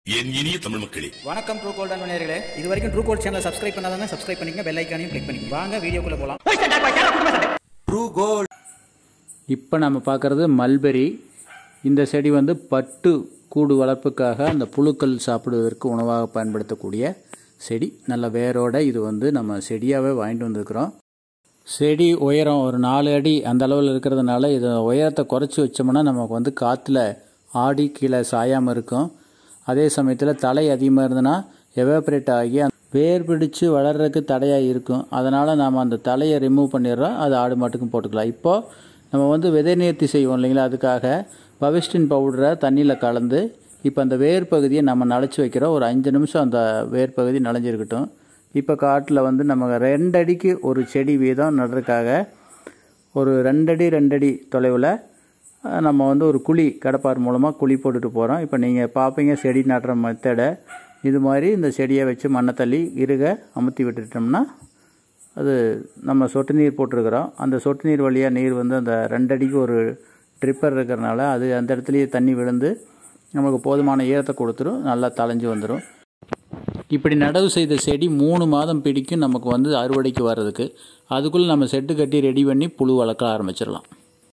என் இனிய தமிழ் மக்களே வணக்கம் ட்ரூ கோல்டன் நேயர்களே இது வரைக்கும் ட்ரூ கோல்ட் சேனலை சப்ஸ்கிரைப் பண்ணாதவங்க சப்ஸ்கிரைப் பண்ணிக்கங்க பெல் ஐக்கானையும் கிளிக் பண்ணிக்கங்க வாங்க வீடியோக்குள்ள போலாம் இப்போ நம்ம பார்க்குறது மல்பெரி இந்த செடி வந்து பட்டு கூடு வளர்ப்புக்காக அந்த புழுக்கள் சாப்பிடுவதற்கு உணவாக பயன்படுத்தக்கூடிய செடி நல்ல வேரோட இது வந்து நம்ம செடியாகவே வாங்கிட்டு வந்திருக்கிறோம் செடி உயரம் ஒரு நாலு அடி அந்த அளவில் இருக்கிறதுனால இதை உயரத்தை குறைச்சி வச்சோம்னா நமக்கு வந்து காற்றுல ஆடி கீழே சாயாமல் இருக்கும் அதே சமயத்தில் தலை அதிகமாக இருந்ததுன்னா எவாப்ரேட் ஆகி அந்த வேர் பிடிச்சு வளர்றதுக்கு தடையாக இருக்கும் அதனால் நாம் அந்த தலையை ரிமூவ் பண்ணிடுறோம் அது ஆடு மாட்டுக்கும் போட்டுக்கலாம் இப்போது நம்ம வந்து விதை நேர்த்தி செய்வோம் இல்லைங்களா அதுக்காக பவிஸ்டின் பவுடரை தண்ணியில் கலந்து இப்போ அந்த வேர் பகுதியை நம்ம நனைச்சி வைக்கிறோம் ஒரு அஞ்சு நிமிஷம் அந்த வேர் பகுதி நனைஞ்சிருக்கட்டும் இப்போ காட்டில் வந்து நம்ம ரெண்டு அடிக்கு ஒரு செடி வீதம் நடுறதுக்காக ஒரு ரெண்டடி ரெண்டடி தொலைவில் அஹ், நம்ம வந்து ஒரு குழி கடப்பார் மூலமாக குழி போட்டுட்டு போகிறோம் இப்போ நீங்கள் பார்ப்பீங்க செடி நடுற மெத்தடை இது மாதிரி இந்த செடியை வச்சு மண்ணை தள்ளி இருக அமுத்தி விட்டுட்டோம்னா அது நம்ம சொட்டு நீர் போட்டிருக்கிறோம் அந்த சொட்டு நீர் வழியாக நீர் வந்து அந்த ரெண்டடிக்கு ஒரு ட்ரிப்பர் இருக்கிறனால அது அந்த இடத்துலையே தண்ணி விழுந்து நமக்கு போதுமான ஈரத்தை கொடுத்துரும் நல்லா தளைஞ்சு வந்துடும் இப்படி நடவு செய்த செடி மூணு மாதம் பிடிக்கும் நமக்கு வந்து அறுவடைக்கு வர்றதுக்கு அதுக்குள்ளே நம்ம செட்டு கட்டி ரெடி பண்ணி புழு வளர்க்க ஆரம்பிச்சிடலாம்